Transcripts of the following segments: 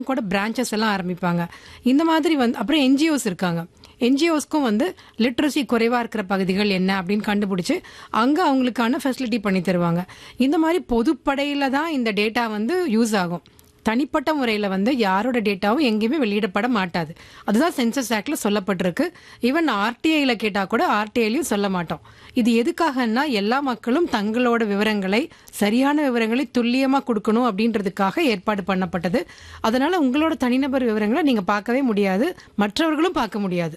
கூட பிரான்ச்சஸ் எல்லாம் ஆரம்பிப்பாங்க இந்த மாதிரி வந்து அப்புறம் என்ஜிஓஸ் இருக்காங்க என்ஜிஓஸ்க்கும் வந்து லிட்ரஸி குறைவாக இருக்கிற பகுதிகள் என்ன அப்படின்னு கண்டுபிடிச்சு அங்கே அவங்களுக்கான ஃபெசிலிட்டி பண்ணி தருவாங்க இந்த மாதிரி பொதுப்படையில் தான் இந்த டேட்டா வந்து யூஸ் ஆகும் தனிப்பட்ட முறையில் வந்து யாரோட டேட்டாவும் எங்கேயுமே வெளியிடப்பட மாட்டாது அதுதான் சென்சஸ் ஆக்ட்ல சொல்லப்பட்டிருக்கு ஈவன் ஆர்டிஐல கேட்டால் கூட ஆர்டிஐலையும் சொல்ல மாட்டோம் இது எதுக்காகன்னா எல்லா மக்களும் தங்களோட விவரங்களை சரியான விவரங்களை துல்லியமாக கொடுக்கணும் அப்படின்றதுக்காக ஏற்பாடு பண்ணப்பட்டது அதனால உங்களோட தனிநபர் விவரங்களை நீங்கள் பார்க்கவே முடியாது மற்றவர்களும் பார்க்க முடியாது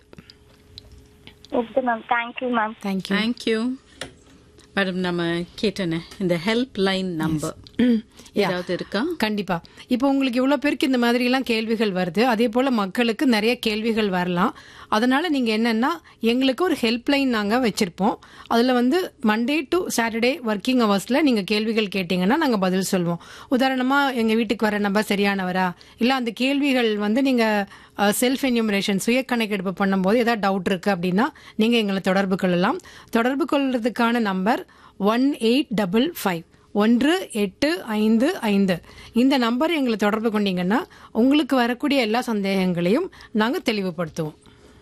okay ma'am thank you ma'am thank you thank you madam நம்ம கேட்டனே இந்த ஹெல்ப் லைன் நம்பர் ஏதாவது இருக்கா கண்டிப்பா இப்போ உங்களுக்கு இவ்வளவு பேருக்கு இந்த மாதிரி எல்லாம் கேள்விகள் வருது அதே போல மக்களுக்கு நிறைய கேள்விகள் வரலாம் அதனால நீங்க என்னன்னா எங்களுக்கு ஒரு ஹெல்ப்லைன் நாங்க வச்சிருப்போம் அதுல வந்து மண்டே டு சாட்டர்டே ஒர்க்கிங் ஹவர்ஸ்ல நீங்க கேள்விகள் கேட்டீங்கன்னா நாங்க பதில் சொல்வோம் உதாரணமா எங்க வீட்டுக்கு வர நபர் சரியானவரா இல்ல அந்த கேள்விகள் வந்து நீங்க செல்ஃப் என்யூமரேஷன் சுய கணக்கெடுப்பு பண்ணும்போது ஏதாவது டவுட் இருக்கு அப்படின்னா நீங்க எங்களை தொடர்பு கொள்ளலாம் தொடர்பு கொள்றதுக்கான number one eight double five ஒன்று எட்டு ஐந்து ஐந்து இந்த நம்பர் எங்களை தொடர்பு கொண்டீங்கன்னா உங்களுக்கு வரக்கூடிய எல்லா சந்தேகங்களையும் நாங்கள் தெளிவுபடுத்துவோம்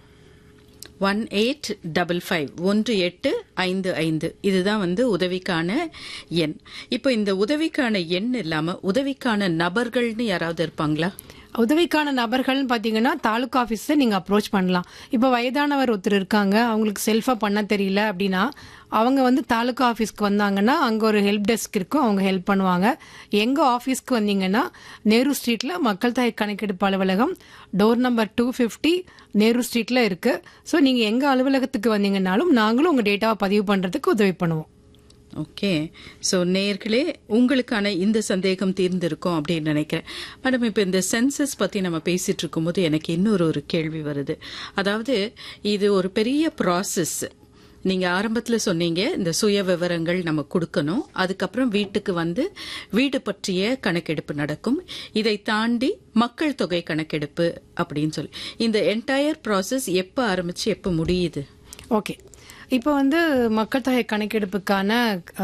ஒன் எயிட் டபுள் ஃபைவ் ஒன்று எட்டு ஐந்து ஐந்து இதுதான் வந்து உதவிக்கான எண் இப்போ இந்த உதவிக்கான எண் இல்லாம உதவிக்கான நபர்கள்னு யாராவது இருப்பாங்களா உதவிக்கான நபர்கள்னு பார்த்தீங்கன்னா தாலுகா ஆஃபீஸை நீங்கள் அப்ரோச் பண்ணலாம் இப்போ வயதானவர் ஒருத்தர் இருக்காங்க அவங்களுக்கு செல்ஃபாக பண்ண தெரியல அப்படின்னா அவங்க வந்து தாலுகா ஆஃபீஸ்க்கு வந்தாங்கன்னா அங்கே ஒரு ஹெல்ப் டெஸ்க் இருக்கும் அவங்க ஹெல்ப் பண்ணுவாங்க எங்கள் ஆஃபீஸ்க்கு வந்தீங்கன்னா நேரு ஸ்ட்ரீட்டில் மக்கள் தொகை கணக்கெடுப்பு அலுவலகம் door number two fifty Nehru ஸ்ட்ரீட்டில் இருக்குது ஸோ நீங்கள் எங்கள் அலுவலகத்துக்கு வந்தீங்கன்னாலும் நாங்களும் உங்கள் டேட்டாவை பதிவு பண்ணுறதுக்கு உதவி பண்ணுவோம் ஓகே ஸோ நேர்களே உங்களுக்கான இந்த சந்தேகம் தீர்ந்திருக்கும் அப்படின்னு நினைக்கிறேன் மேடம் இப்போ இந்த சென்சஸ் பற்றி நம்ம பேசிட்டு இருக்கும்போது எனக்கு இன்னொரு ஒரு கேள்வி வருது அதாவது இது ஒரு பெரிய ப்ராசஸ் நீங்க ஆரம்பத்துல சொன்னீங்க இந்த சுய விவரங்கள் நம்ம கொடுக்கணும் அதுக்கப்புறம் வீட்டுக்கு வந்து வீடு பற்றிய கணக்கெடுப்பு நடக்கும் இதை தாண்டி மக்கள் தொகை கணக்கெடுப்பு அப்படின்னு சொல்லி இந்த என்டையர் ப்ராசஸ் எப்போ ஆரம்பிச்சு எப்போ முடியுது ஓகே இப்போ வந்து மக்கள் தொகை கணக்கெடுப்புக்கான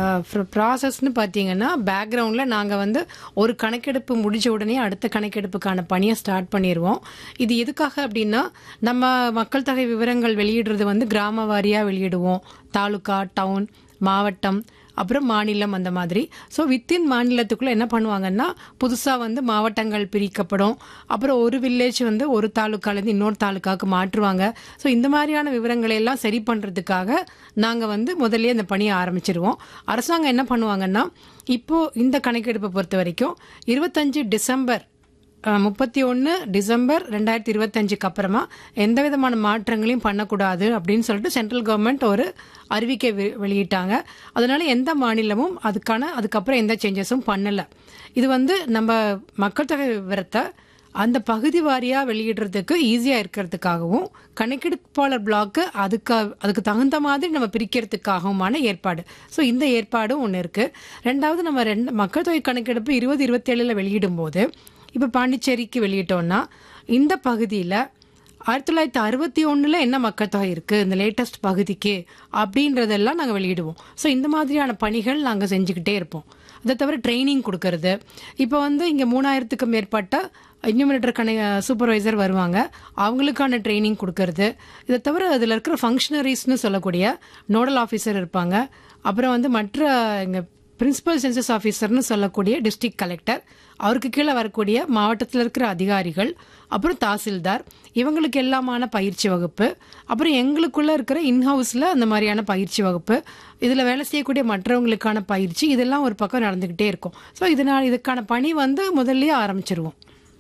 ப்ராசஸ்னு பார்த்தீங்கன்னா பேக்ரவுண்டில் நாங்கள் வந்து ஒரு கணக்கெடுப்பு முடிஞ்ச உடனே அடுத்த கணக்கெடுப்புக்கான பணியை ஸ்டார்ட் பண்ணிடுவோம் இது எதுக்காக அப்படின்னா நம்ம மக்கள் தொகை விவரங்கள் வெளியிடுறது வந்து கிராம வாரியாக வெளியிடுவோம் தாலுகா டவுன் மாவட்டம் அப்புறம் மாநிலம் அந்த மாதிரி ஸோ வித்தின் மாநிலத்துக்குள்ளே என்ன பண்ணுவாங்கன்னா புதுசாக வந்து மாவட்டங்கள் பிரிக்கப்படும் அப்புறம் ஒரு வில்லேஜ் வந்து ஒரு தாலுக்காலேருந்து இன்னொரு தாலுக்காவுக்கு மாற்றுவாங்க ஸோ இந்த மாதிரியான விவரங்களை எல்லாம் சரி பண்ணுறதுக்காக நாங்கள் வந்து முதல்ல இந்த பணியை ஆரம்பிச்சிருவோம் அரசாங்கம் என்ன பண்ணுவாங்கன்னா இப்போது இந்த கணக்கெடுப்பை பொறுத்த வரைக்கும் இருபத்தஞ்சு டிசம்பர் முப்பத்தி ஒன்று டிசம்பர் ரெண்டாயிரத்தி இருபத்தஞ்சுக்கு அப்புறமா எந்த விதமான மாற்றங்களையும் பண்ணக்கூடாது அப்படின்னு சொல்லிட்டு சென்ட்ரல் கவர்மெண்ட் ஒரு அறிவிக்கை வெ- வெளியிட்டாங்க அதனால எந்த மாநிலமும் அதுக்கான அதுக்கப்புறம் எந்த சேஞ்சஸும் பண்ணலை இது வந்து நம்ம மக்கள் தொகை விவரத்தை அந்த பகுதி வாரியாக வெளியிடுறதுக்கு ஈஸியாக இருக்கிறதுக்காகவும் கணக்கெடுப்பாளர் பிளாக்கு அதுக்கு அதுக்கு தகுந்த மாதிரி நம்ம பிரிக்கிறதுக்காகவுமான ஏற்பாடு ஸோ இந்த ஏற்பாடும் ஒன்று இருக்குது ரெண்டாவது நம்ம ரெண்டு மக்கள் தொகை கணக்கெடுப்பு இருபது இருபத்தேழில் வெளியிடும்போது இப்போ பாண்டிச்சேரிக்கு வெளியிட்டோம்னா இந்த பகுதியில் ஆயிரத்தி தொள்ளாயிரத்தி அறுபத்தி ஒன்றில் என்ன மக்கள் தொகை இருக்குது இந்த லேட்டஸ்ட் பகுதிக்கு அப்படின்றதெல்லாம் நாங்கள் வெளியிடுவோம் ஸோ இந்த மாதிரியான பணிகள் நாங்கள் செஞ்சுக்கிட்டே இருப்போம் அதை தவிர ட்ரைனிங் கொடுக்கறது இப்போ வந்து இங்கே மூணாயிரத்துக்கும் மேற்பட்ட இன்யூமினேட்டர் கண சூப்பர்வைசர் வருவாங்க அவங்களுக்கான ட்ரைனிங் கொடுக்கறது இதை தவிர அதில் இருக்கிற ஃபங்க்ஷனரிஸ்னு சொல்லக்கூடிய நோடல் ஆஃபீஸர் இருப்பாங்க அப்புறம் வந்து மற்ற இங்கே பிரின்சிபல் சென்சஸ் ஆஃபீஸர்னு சொல்லக்கூடிய டிஸ்ட்ரிக்ட் கலெக்டர் அவருக்கு கீழே வரக்கூடிய மாவட்டத்தில் இருக்கிற அதிகாரிகள் அப்புறம் தாசில்தார் இவங்களுக்கு எல்லாமான பயிற்சி வகுப்பு அப்புறம் எங்களுக்குள்ள இருக்கிற இன்ஹவுஸில் அந்த மாதிரியான பயிற்சி வகுப்பு இதில் வேலை செய்யக்கூடிய மற்றவங்களுக்கான பயிற்சி இதெல்லாம் ஒரு பக்கம் நடந்துக்கிட்டே இருக்கும் ஸோ இதனால் இதுக்கான பணி வந்து முதல்லயே ஆரம்பிச்சிருவோம்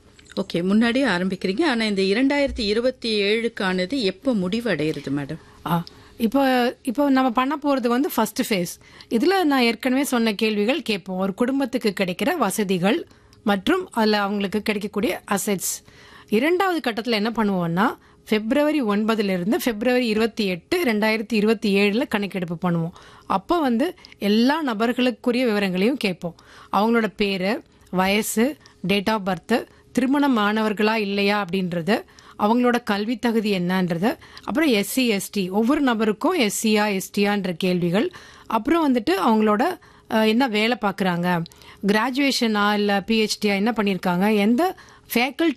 ஓகே முன்னாடியே ஆரம்பிக்கிறீங்க ஆனா இந்த இரண்டாயிரத்தி இருபத்தி ஏழுக்கானது எப்போ முடிவடைகிறது மேடம் ஆ இப்போ இப்போ நம்ம பண்ண போகிறது வந்து ஃபர்ஸ்ட் ஃபேஸ் இதில் நான் ஏற்கனவே சொன்ன கேள்விகள் கேட்போம் ஒரு குடும்பத்துக்கு கிடைக்கிற வசதிகள் மற்றும் அதில் அவங்களுக்கு கிடைக்கக்கூடிய அசெட்ஸ் இரண்டாவது கட்டத்தில் என்ன பண்ணுவோம்னா பிப்ரவரி ஒன்பதுலேருந்து பிப்ரவரி இருபத்தி எட்டு ரெண்டாயிரத்தி இருபத்தி ஏழில் கணக்கெடுப்பு பண்ணுவோம் அப்போ வந்து எல்லா நபர்களுக்குரிய விவரங்களையும் கேட்போம் அவங்களோட பேர் வயசு டேட் ஆஃப் பர்த்து திருமணம் ஆனவர்களா இல்லையா அப்படின்றது அவங்களோட கல்வி தகுதி என்னன்றது அப்புறம் எஸ்சி எஸ்டி ஒவ்வொரு நபருக்கும் எஸ்சியா எஸ்டியான்ற கேள்விகள் அப்புறம் வந்துட்டு அவங்களோட அஹ், என்ன வேலை பார்க்குறாங்க கிராஜுவேஷனா இல்லை பிஹெச்டியா என்ன பண்ணியிருக்காங்க எந்த ஃபேக்கல்டி